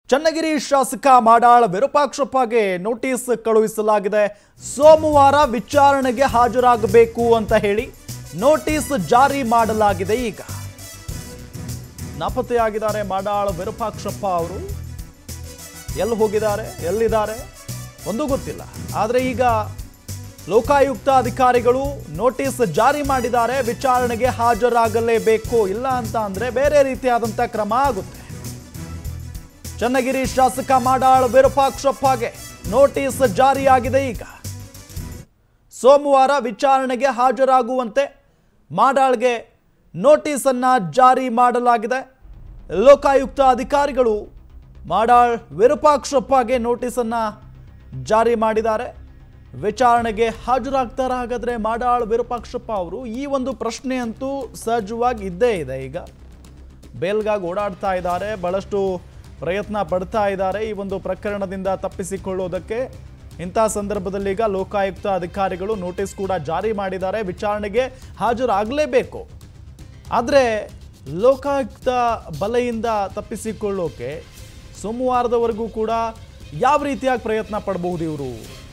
ಚನ್ನಗಿರಿ ಶಾಸಕ ಮಾಡಾಳ್ ವಿರೂಪಾಕ್ಷಪ್ಪಗೆ ನೋಟಿಸ್ ಕಳುಹಿಸಲಾಗಿದೆ ಸೋಮವಾರ ವಿಚಾರಣೆಗೆ ಹಾಜರಾಗಬೇಕು ಅಂತ ಹೇಳಿ ನೋಟಿಸ್ ಜಾರಿ ಮಾಡಲಾಗಿದೆ ಈಗ ನಾಪತ್ತೆಯಾಗಿದ್ದಾರೆ ಮಾಡಾಳ್ ವಿರೂಪಾಕ್ಷಪ್ಪ ಅವರು ಎಲ್ಲಿ ಹೋಗಿದ್ದಾರೆ ಎಲ್ಲಿದ್ದಾರೆ ಒಂದು ಗೊತ್ತಿಲ್ಲ ಆದರೆ ಈಗ ಲೋಕಾಯುಕ್ತ ಅಧಿಕಾರಿಗಳು ನೋಟಿಸ್ ಜಾರಿ ಮಾಡಿದ್ದಾರೆ ವಿಚಾರಣೆಗೆ ಹಾಜರಾಗಲೇಬೇಕು ಇಲ್ಲ ಅಂತ ಅಂದ್ರೆ ಬೇರೆ ರೀತಿಯಾದಂಥ ಕ್ರಮ ಆಗುತ್ತೆ ಚನ್ನಗಿರಿ ಶಾಸಕ ಮಾಡಾಳ್ ವಿರೂಪಾಕ್ಷಪ್ಪಗೆ ನೋಟಿಸ್ ಜಾರಿಯಾಗಿದೆ ಈಗ ಸೋಮವಾರ ವಿಚಾರಣೆಗೆ ಹಾಜರಾಗುವಂತೆ ಮಾಡಾಳ್ಗೆ ನೋಟಿಸನ್ನ ಜಾರಿ ಮಾಡಲಾಗಿದೆ ಲೋಕಾಯುಕ್ತ ಅಧಿಕಾರಿಗಳು ಮಾಡಾಳ್ ವಿರೂಪಾಕ್ಷಪ್ಪಗೆ ನೋಟಿಸನ್ನ ಜಾರಿ ಮಾಡಿದ್ದಾರೆ ವಿಚಾರಣೆಗೆ ಹಾಜರಾಗ್ತಾರ ಹಾಗಾದ್ರೆ ಮಾಡಾಳ್ ವಿರೂಪಾಕ್ಷಪ್ಪ ಅವರು ಈ ಒಂದು ಪ್ರಶ್ನೆ ಅಂತೂ ಸಹಜವಾಗಿ ಇದ್ದೇ ಇದೆ ಈಗ ಬೇಲ್ಗಾಗಿ ಓಡಾಡ್ತಾ ಇದ್ದಾರೆ ಬಹಳಷ್ಟು ಪ್ರಯತ್ನ ಪಡ್ತಾ ಇದ್ದಾರೆ ಈ ಒಂದು ಪ್ರಕರಣದಿಂದ ತಪ್ಪಿಸಿಕೊಳ್ಳೋದಕ್ಕೆ ಇಂಥ ಸಂದರ್ಭದಲ್ಲಿ ಈಗ ಲೋಕಾಯುಕ್ತ ಅಧಿಕಾರಿಗಳು ನೋಟಿಸ್ ಕೂಡ ಜಾರಿ ಮಾಡಿದ್ದಾರೆ ವಿಚಾರಣೆಗೆ ಹಾಜರಾಗಲೇಬೇಕು ಆದರೆ ಲೋಕಾಯುಕ್ತ ಬಲೆಯಿಂದ ತಪ್ಪಿಸಿಕೊಳ್ಳೋಕೆ ಸೋಮವಾರದವರೆಗೂ ಕೂಡ ಯಾವ ರೀತಿಯಾಗಿ ಪ್ರಯತ್ನ ಪಡಬಹುದು ಇವರು